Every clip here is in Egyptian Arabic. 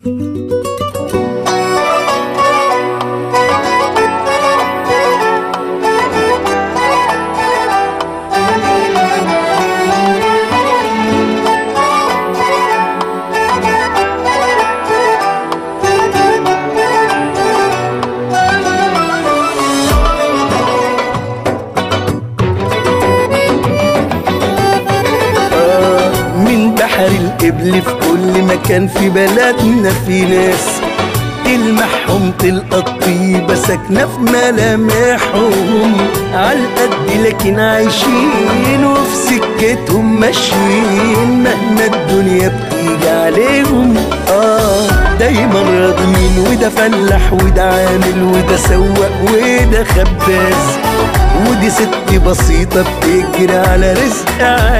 من بحر القبل في كل مكان في بلدنا في ناس تلمحهم تلقى الطيبة ساكنة في ملامحهم عالقد لكن عايشين وفي سكتهم ماشيين مهما الدنيا بتيجي عليهم اه دايما راضيين وده فلاح وده عامل وده سواق وده خباز ودي ست بسيطة بتجري على رزق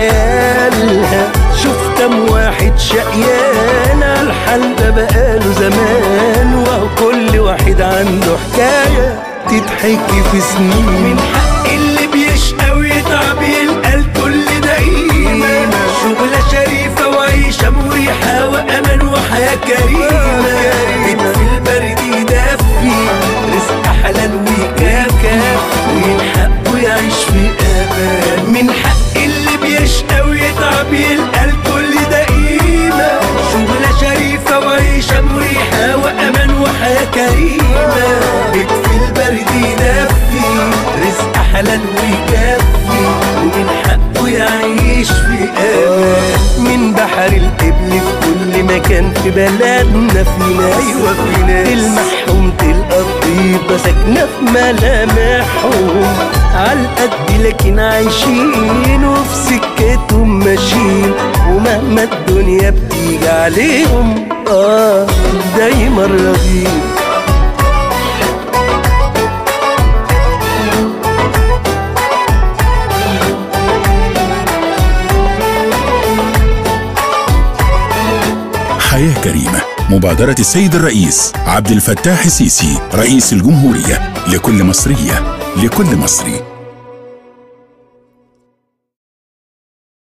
عيالها شوف كم واحد شقيان على الحال ده بقاله زمان وهو كل واحد عنده حكاية تتحكي في سنين من حق اللي بيشقى ويتعب يلقى الكل ده قيمة شغلة شريفة وعيشة مريحة وأمان وحياة كريمة بيت في البرد يدفي رزق حلال ويكافي ومن حقه يعيش في امان من حق اللي بيشقى ويتعب يلقى الكل ده قيمة شغلة شريفة وعيشة مريحة وأمان وحياة كريمة بيت في البرد يدفي رزق حلال ويكفي ومن حقه يعيش في امان من بحر القبل في كل مكان في بلدنا في ناس ايوه في ناس تلمحهم تلقى الطيبة ساكنة في ملامحهم عالقد لكن عايشين وفي سكتهم ماشيين ومهما الدنيا بتيجي عليهم اه دايما راضيين حياة كريمة مبادرة السيد الرئيس عبد الفتاح السيسي رئيس الجمهورية لكل مصرية لكل مصري